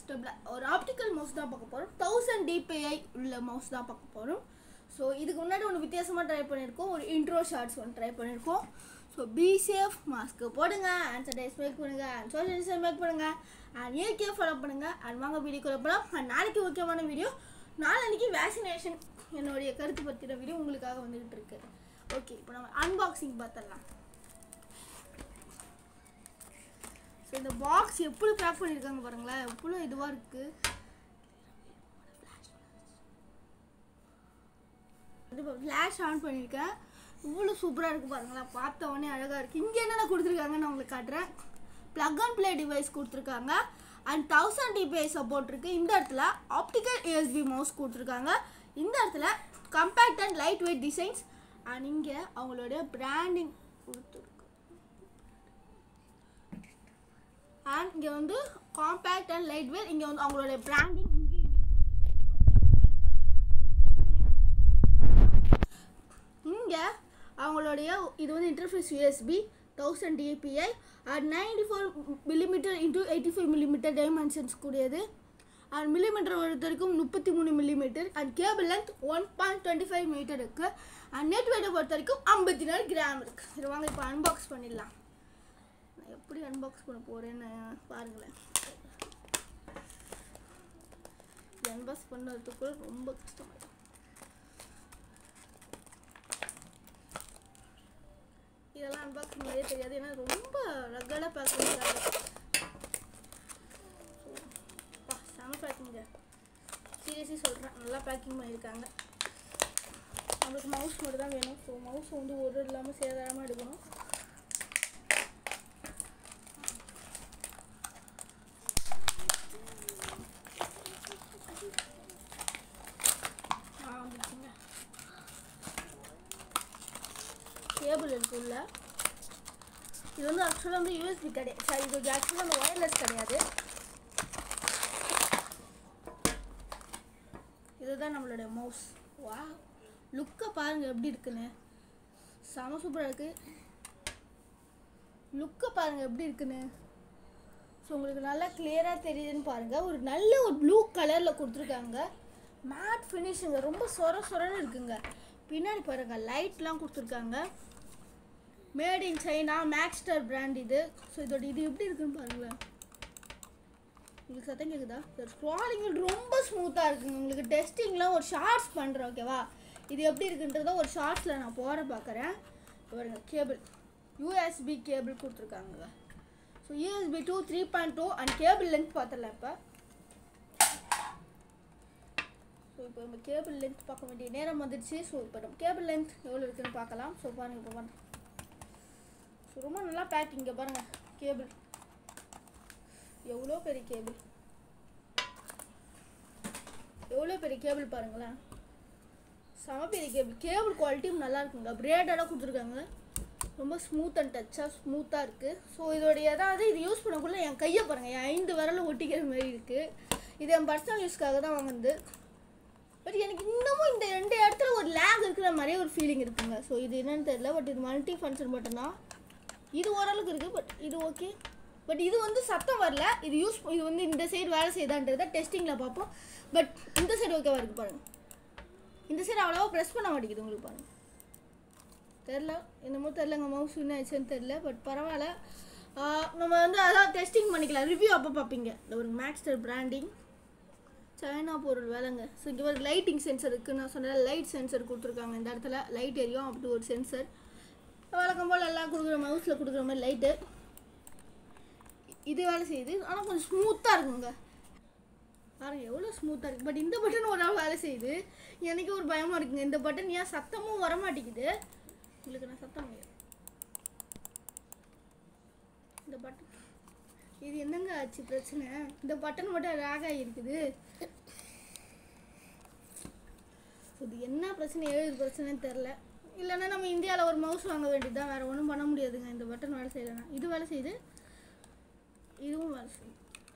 ஸ்டெப்ல ஒரு optical mouse தான் பார்க்க போகிறோம் தௌசண்ட் டிபிஐ உள்ள மவுஸ் தான் பார்க்க போகிறோம் ஸோ இதுக்கு முன்னாடி ஒன்று வித்தியாசமாக ட்ரை பண்ணியிருக்கோம் ஒரு இன்ட்ரோ ஷார்ட்ஸ் ஒன்று ட்ரை பண்ணியிருக்கோம் ஸோ பி சேஃப் மாஸ்க்கு போடுங்க அண்ட் சட்டைஸ் மேக் பண்ணுங்க அண்ட் சோஷியல் டிஸ்டன்ஸ் மேக் பண்ணுங்க அண்ட் இயற்கையை ஃபாலோ பண்ணுங்க அண்ட் வாங்க வீடியோக்குள்ள போகலாம் அண்ட் நாளைக்கு முக்கியமான வீடியோ நாளைக்கு வேக்சினேஷன் என்னுடைய கருத்து பற்றின வீடியோ உங்களுக்காக வந்துகிட்டு இருக்கு ஓகே இப்போ நம்ம அன்பாக்சிங் பார்த்துடலாம் ஸோ இந்த பாக்ஸ் எப்படி பேக் பண்ணியிருக்காங்க பாருங்களேன் எவ்வளோ இதுவாக இருக்குது இப்போ ஃப்ளாஷ் ஆன் பண்ணியிருக்கேன் இவ்வளோ சூப்பராக இருக்குது பாருங்களேன் பார்த்த உடனே அழகாக இருக்குது இங்கே என்னென்ன கொடுத்துருக்காங்கன்னு நான் உங்களுக்கு காட்டுறேன் ப்ளக் அண்ட் ப்ளே டிவைஸ் கொடுத்துருக்காங்க அண்ட் தௌசண்ட் டிபிஐ சப்போர்ட் இருக்குது இந்த இடத்துல ஆப்டிக்கல் ஏஎஸ்பி மவுஸ் கொடுத்துருக்காங்க இந்த இடத்துல compact and light weight designs and இங்கே அவங்களுடைய பிராண்டிங் கொடுத்துருக்கு அண்ட் இங்கே வந்து காம்பேக்ட் அண்ட் லைட் வெயிட் இங்கே வந்து அவங்களுடைய பிராண்டிங் இங்கே இங்கே அவங்களுடைய இது வந்து interface USB thousand DPI and ninety four millimetre into eighty five millimetre dimensions கூடியது அண்ட் மில்லிமீட்டர் பொறுத்த வரைக்கும் முப்பத்தி மூணு millimetre and cable length one point twenty five metre இருக்குது அண்ட் நெட் வெயிட்டை பொறுத்த வரைக்கும் ஐம்பத்தி நாலு கிராம் இருக்குது இது வாங்க இப்போ அன்பாக்ஸ் பண்ணிடலாம் நான் எப்படி அன்பாக்ஸ் பண்ண போகிறேன்னு பாருங்களேன் அன்பாக்ஸ் பண்ணுறதுக்குள்ள ரொம்ப கஷ்டமாயிடும் இதெல்லாம் அன்பாக்சிங் மாதிரியே தெரியாது ஏன்னா ரொம்ப ரக்கடாக பேக் பண்ணிருக்காங்க பா செம பேக்கிங்க சீரியஸாக சொல்கிறேன் நல்லா பேக்கிங் பண்ணியிருக்காங்க நம்மளுக்கு மவுஸ் மட்டும் தான் வேணும் ஸோ மவுஸ் வந்து ஒரு இல்லாமல் சேதாரமாக எடுக்கணும் ஆரம்பிச்சுங்க கேபிள் இருக்குல்ல இது வந்து ஆக்சுவலாக வந்து யூஎஸ்பி கிடையாது சாரி இது ஆக்சுவலாக வந்து ஒயர்லெஸ் கிடையாது இதுதான் நம்மளுடைய மவுஸ் வா லுக்கை பாருங்க எப்படி இருக்குன்னு செம சூப்பராக இருக்கு லுக்கை பாருங்க எப்படி இருக்குன்னு ஸோ உங்களுக்கு நல்லா கிளியராக தெரியுதுன்னு பாருங்க ஒரு நல்ல ஒரு ப்ளூ கலரில் கொடுத்துருக்காங்க மேட் ஃபினிஷிங்க ரொம்ப சொர சொரன்னு இருக்குங்க பின்னாடி பாருங்க லைட்லாம் கொடுத்துருக்காங்க made in China Maxter brand இது ஸோ இதோட இது எப்படி இருக்குன்னு பாருங்களேன் உங்களுக்கு சத்தம் கேட்குதா ஸ்க்ராலிங் ரொம்ப ஸ்மூத்தாக இருக்குங்க உங்களுக்கு டெஸ்டிங்லாம் ஒரு ஷார்ட்ஸ் பண்ணுறேன் ஓகேவா இது எப்படி இருக்குன்றத ஒரு ஷார்ட்ஸில் நான் போகிற பார்க்குறேன் பாருங்க கேபிள் யூஎஸ்பி கேபிள் கொடுத்துருக்காங்க so USB two three point two and cable length பார்த்துடலாம் இப்போ ஸோ இப்போ நம்ம கேபிள் லென்த் பார்க்க வேண்டிய நேரம் வந்துடுச்சு ஸோ இப்போ நம்ம கேபிள் லென்த் எவ்வளோ இருக்குன்னு பார்க்கலாம் ஸோ பாருங்கள் இப்போ பாருங்க ஸோ ரொம்ப நல்லா பேக்கிங் இங்கே பாருங்கள் கேபிள் எவ்வளோ பெரிய கேபிள் எவ்வளோ பெரிய கேபிள் பாருங்களேன் செம பெரிய கேபிள் கேபிள் குவாலிட்டியும் நல்லா இருக்குங்க பிரேடடாக கொடுத்துருக்காங்க ரொம்ப ஸ்மூத் அண்ட் டச்சாக ஸ்மூத்தாக இருக்குது ஸோ இதோடைய அதாவது இது யூஸ் பண்ணக்குள்ள என் கையை பாருங்கள் என் ஐந்து விரலும் ஒட்டிக்கிற மாதிரி இருக்குது இது என் பர்சனல் யூஸ்க்காக தான் வாங்குது பட் எனக்கு இன்னமும் இந்த ரெண்டு இடத்துல ஒரு லேக் இருக்கிற மாதிரியே ஒரு ஃபீலிங் இருக்குங்க ஸோ இது என்னன்னு தெரியல பட் இது மல்டி ஃபங்க்ஷன் பட்டன் தான் இது ஓரளவுக்கு இருக்குது பட் இது ஓகே பட் இது வந்து சத்தம் வரல இது யூஸ் இது வந்து இந்த சைடு வேலை செய்யுதான்றதை டெஸ்டிங்கில் பார்ப்போம் பட் இந்த சைடு ஓகேவா இருக்குது பாருங்கள் இந்த சைடு அவ்வளோவா ப்ரெஸ் பண்ண மாட்டேங்குது உங்களுக்கு பாருங்கள் தெரில என்னமோ தெரிலங்க மவுஸ் என்ன ஆச்சுன்னு தெரில பட் பரவாயில்ல ஆஹ் நம்ம வந்து அதான் டெஸ்டிங் பண்ணிக்கலாம் ரிவ்யூ அப்போ பார்ப்பீங்க இந்த ஒரு மேக்ஸ்டர் பிராண்டிங் சைனா பொருள் வேலைங்க ஸோ இங்கே ஒரு லைட்டிங் சென்சர் இருக்குது நான் சொன்னேன் லைட் சென்சர் கொடுத்துருக்காங்க இந்த இடத்துல லைட் எரியும் அப்படி ஒரு சென்சர் வழக்கம் போல் எல்லாம் கொடுக்குற மவுஸில் கொடுக்குற மாதிரி லைட்டு இது வேலை செய்யுது ஆனால் கொஞ்சம் ஸ்மூத்தாக இருக்குங்க பாருங்க எவ்வளோ ஸ்மூத்தாக இருக்குது பட் இந்த பட்டன் ஒரு நாள் வேலை செய்யுது எனக்கு ஒரு பயமாக இருக்குங்க இந்த பட்டன் ஏன் சத்தமும் வர மாட்டேங்குது உங்களுக்கு நான் சத்தம் முடியாது இந்த பட்டன் இது என்னங்க ஆச்சு பிரச்சனை இந்த பட்டன் மட்டும் ரேக் ஆகிருக்குது இது என்ன பிரச்சனை ஏழு பிரச்சனைன்னு தெரில இல்லைன்னா நம்ம இந்தியாவில் ஒரு மவுஸ் வாங்க வேண்டியது தான் வேறு ஒன்றும் பண்ண முடியாதுங்க இந்த பட்டன் வேலை செய்யலைன்னா இது வேலை செய்யுது இதுவும் வேலை செய்யுது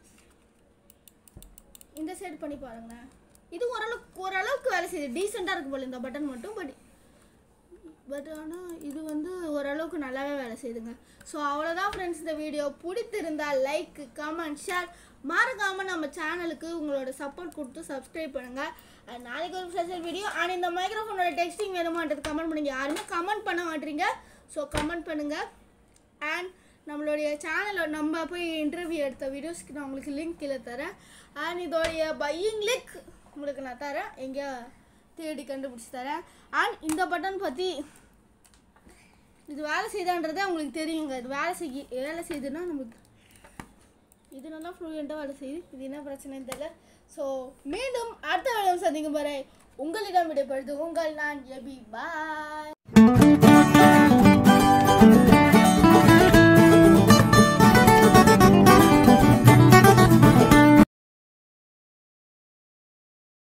இந்த சைடு பண்ணி பாருங்களேன் இது ஓரளவுக்கு ஓரளவுக்கு வேலை செய்யுது டீசெண்டாக இருக்கு போல இந்த பட்டன் மட்டும் பட் பட் ஆனால் இது வந்து ஓரளவுக்கு நல்லாவே வேலை செய்யுதுங்க ஸோ அவ்வளோதான் ஃப்ரெண்ட்ஸ் இந்த வீடியோ பிடித்திருந்தா லைக் கமெண்ட் ஷேர் மறக்காமல் நம்ம சேனலுக்கு உங்களோட சப்போர்ட் கொடுத்து சப்ஸ்கிரைப் பண்ணுங்கள் And நாளைக்கு ஒரு ஸ்பெஷல் வீடியோ அண்ட் இந்த மைக்ரோஃபோனோட டெக்ஸ்டிங் வேணுமான்றது கமெண்ட் பண்ணுங்க யாருமே கமெண்ட் பண்ண மாட்டீங்க ஸோ கமெண்ட் பண்ணுங்கள் அண்ட் நம்மளுடைய சேனலில் நம்ம போய் இன்டர்வியூ எடுத்த வீடியோஸ்க்கு நான் உங்களுக்கு லிங்க் கீழே தரேன் அண்ட் இதோடைய பையிங் லிங்க் உங்களுக்கு நான் தரேன் எங்கேயா தேடி கண்டுபிடிச்சி தரேன் அண்ட் இந்த பட்டன் பற்றி இது வேலை செய்தான்றதே உங்களுக்கு தெரியுங்க இது வேலை செய்ய வேலை செய்யுதுன்னா நமக்கு இது நல்லா ஃப்ளூயண்ட்டாக வேலை செய்யுது இது என்ன பிரச்சனைன்னு தெரியல ஸோ மீண்டும் அடுத்த வேலை சந்திக்கும் வரை உங்களிடம் விடைபடுது உங்கள் நான் எபி பாய்